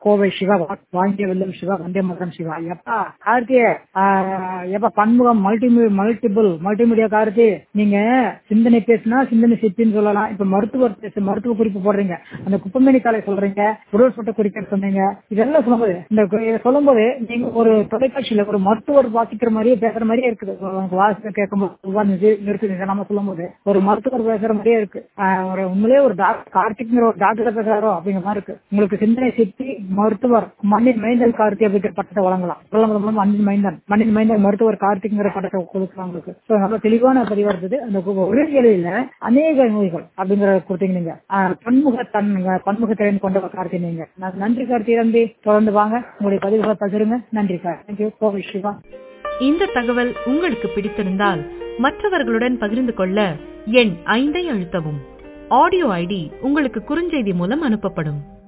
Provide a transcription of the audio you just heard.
கோவை சிவா வாங்கிய வெல்லும் சிவா வந்தே மகன் சிவா எப்பா கார்த்திய எப்பா பன்முகம் மல்டி மல்டிபிள் மல்டிமீடியா கார்த்தி நீங்க சிந்தனை பேசினா சிந்தனை சிப்பின்னு சொல்லலாம் இப்ப மருத்துவர் பேச மருத்துவ குறிப்பு போடுறீங்க அந்த குப்பமேனி காலை சொல்றீங்க உடல் சொட்ட குறிக்க சொன்னீங்க இதெல்லாம் சொல்லும்போது இந்த கு- சொல்லும்போது நீங்க ஒரு தொலைக்காட்சியில ஒரு மருத்துவர் வாசிக்கிற மாதிரியே பேசுற மாதிரியே இருக்குது உங்களுக்கு வாசிக்க கேட்கும்போது நிறுத்தி நம்ம சொல்லும்போது ஒரு மருத்துவர் பேசுற மாதிரியே இருக்கு ஆஹ் ஒரு உண்மையிலேயே ஒரு டாக்டர் கார்த்திக்ங்கிற ஒரு டாக்டர் பேசுறாரோ அப்படிங்கிற மாதிரி இருக்கு உங்களுக்கு சிந்தனை சிற்பி மருத்துவர் மண்ணின் மைந்தன் கார்த்தி அப்படிங்கிற பட்டத்தை வழங்கலாம் வழங்குறது மூலம் மண்ணின் மைந்தன் மண்ணின் மைந்தன் மருத்துவர் கார்த்திக்ங்கிற பட்டத்தை கொடுக்கலாம் உங்களுக்கு So, நல்ல தெளிவான பதிவா இருந்தது அந்த உடல்களில அநேக நோய்கள் அப்படிங்கிற கொடுத்தீங்க நீங்க ஆஹ் பன்முக தன் பன்முக திறன் கொண்ட கார்த்தி நீங்க நான் நன்றி கார்த்தி தம்பி தொடர்ந்து வாங்க உங்களுடைய பதிவுகளை பகிருங்க நன்றி சார் தேங்க்யூ கோவை சிவா இந்த தகவல் உங்களுக்கு பிடித்திருந்தால் மற்றவர்களுடன் பகிர்ந்து கொள்ள எண் ஐந்தை அழுத்தவும் ஆடியோ ஐடி உங்களுக்கு குறுஞ்செய்தி மூலம் அனுப்பப்படும்